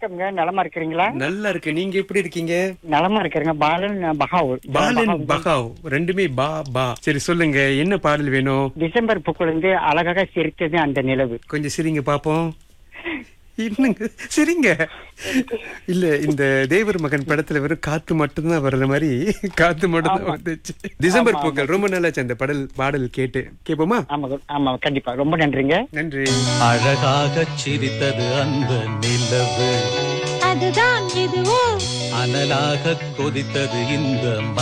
வணக்கம்ங்க நலமா இருக்கிறீங்களா நல்லா இருக்கு நீங்க எப்படி இருக்கீங்க நலமா இருக்கிறேங்க பாலன் பகாவூர் பாலன் பகாவ் ரெண்டுமே பா பா சரி சொல்லுங்க என்ன பாடல் வேணும் டிசம்பர் புக்குலேருந்து அழகாக சிரித்தது அந்த நிலவு கொஞ்சம் சிரிங்க பாப்போம் என்னங்க சரிங்க இல்ல இந்த தேவர் மகன் படத்துல வெறும் காத்து மட்டும்தான் வர்ற மாதிரி காத்து மட்டும்தான் வந்துச்சு டிசம்பர் பூக்கள் ரொம்ப நல்லாச்சு அந்த பாடல் பாடல் கேட்டு கேப்போமா ஆமா ஆமா கண்டிப்பா ரொம்ப நன்றிங்க நன்றி அழகாகச் சிரித்தது அந்த நிலவு அதுதான் இதுவோ அனலாகக் கொதித்தது இந்த